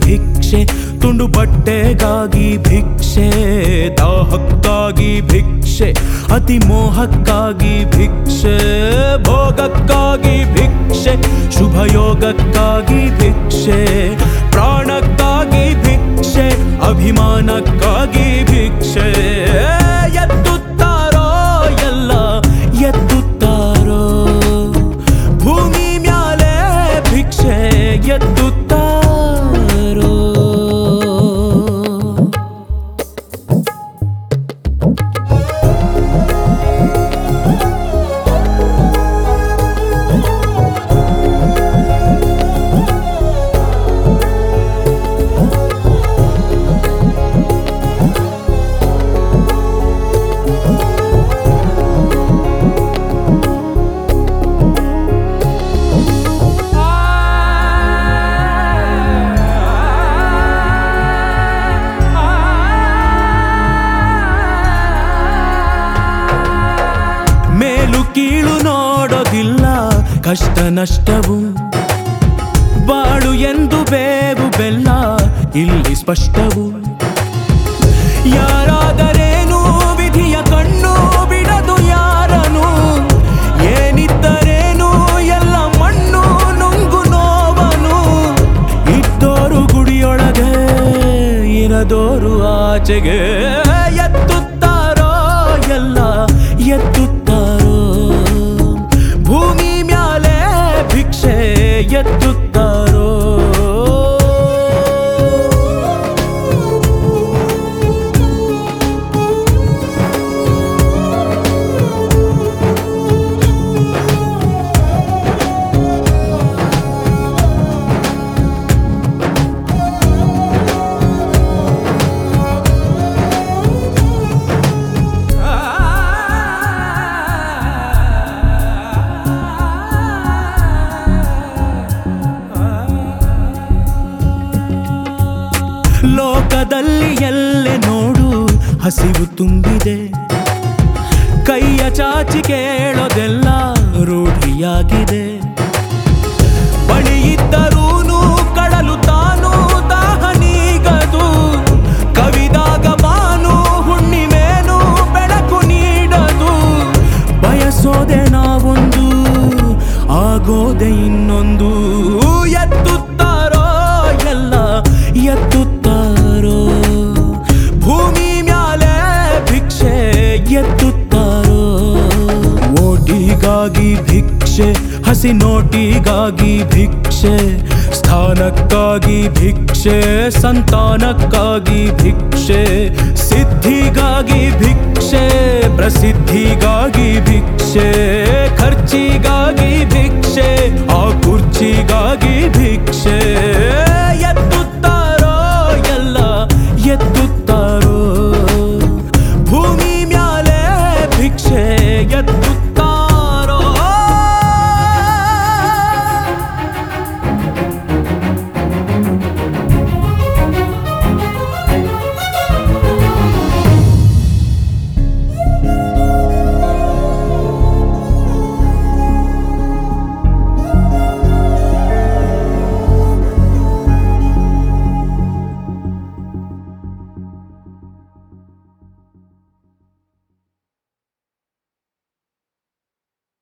ಭಿಕ್ಷೆ ತುಂಡು ಬಟ್ಟೆಗಾಗಿ ಭಿಕ್ಷೆ ದಾಹಕ್ಕಾಗಿ ಭಿಕ್ಷೆ ಅತಿ ಮೋಹಕ್ಕಾಗಿ ಭಿಕ್ಷೆ ಭೋಗಕ್ಕಾಗಿ ಭಿಕ್ಷೆ ಶುಭಯೋಗಕ್ಕಾಗಿ ಭಿಕ್ಷೆ ಪ್ರಾಣಕ್ಕಾಗಿ ಭಿಕ್ಷೆ ಅಭಿಮಾನಕ್ಕಾಗಿ ಭಿಕ್ಷೆ ಎತ್ತುತ್ತಾರೋ ಎಲ್ಲ ಎತ್ತುತ್ತಾರೋ ಭೂಮಿ ಮ್ಯಾಲೆ ಭಿಕ್ಷೆ ಎತ್ತುತ್ತಾರೋ ಮೇಲು ಕೀಳು ನೋಡೋದಿಲ್ಲ ಕಷ್ಟ ನಷ್ಟವು ಬಾಳು ಎಂದು ಬೇವು ಬೆಲ್ಲ ಇಲ್ಲಿ ಸ್ಪಷ್ಟವು ಯಾರಾದರೇನು ವಿಧಿಯ ಕಣ್ಣು ಬಿಡದು ಯಾರನು ಏನಿದ್ದರೇನು ಎಲ್ಲ ಮಣ್ಣು ನುಂಗು ನೋವನು ಇದ್ದೋರು ಗುಡಿಯೊಳಗೆ ಇರದೋರು ಆಚೆಗೆ ಎತ್ತುತ್ತಾರೋ ಎಲ್ಲ ಎತ್ತುತ್ತಾರೋ ಭೂಮಿ ಮ್ಯಾಲೆ ಭಿಕ್ಷೆ ಎತ್ತುತ್ತಾರೋ ಲೋಕದಲ್ಲಿ ಎಲ್ಲೆ ನೋಡು ಹಸಿವು ತುಂಬಿದೆ ಕೈಯ ಚಾಚಿ ಕೇಳೋದೆಲ್ಲ ರೂಢಿಯಾಗಿದೆ ಬಳಿ ಇದ್ದರೂನು ಕಡಲು ತಾನು ದಾಹ ನೀಗದು ಕವಿದಾಗ ಬಾನು ಹುಣ್ಣಿಮೇನು ಬೆಳಕು ನೀಡದು ಬಯಸೋದೆ ನಾವೊಂದು ಆಗೋದೆ ಇನ್ನೊಂದು ಎತ್ತುತ್ತಾರೋ ಎಲ್ಲ ಎತ್ತುತ್ತಾರೋ ಭೂಮಿ ಮ್ಯಾಲೆ ಭಿಕ್ಷೆ ಎತ್ತುತ್ತಾರೋ ಓಟಿಗಾಗಿ ಭಿಕ್ಷೆ ಹಸಿ ನೋಟಿಗಾಗಿ ಭಿಕ್ಷೆ ಸ್ಥಾನಕ್ಕಾಗಿ ಭಿಕ್ಷೆ ಸಂತಾನಕ್ಕಾಗಿ ಭಿಕ್ಷೆ ಸಿದ್ಧಿಗಾಗಿ ಭಿಕ್ಷೆ ಪ್ರಸಿದ್ಧಿಗಾಗಿ ಭಿಕ್ಷೆ ಖರ್ಚಿಗಾಗಿ ಭಿಕ್ಷೆ ಆ ಕುರ್ಚಿಗಾಗಿ ಭಿಕ್ಷೆ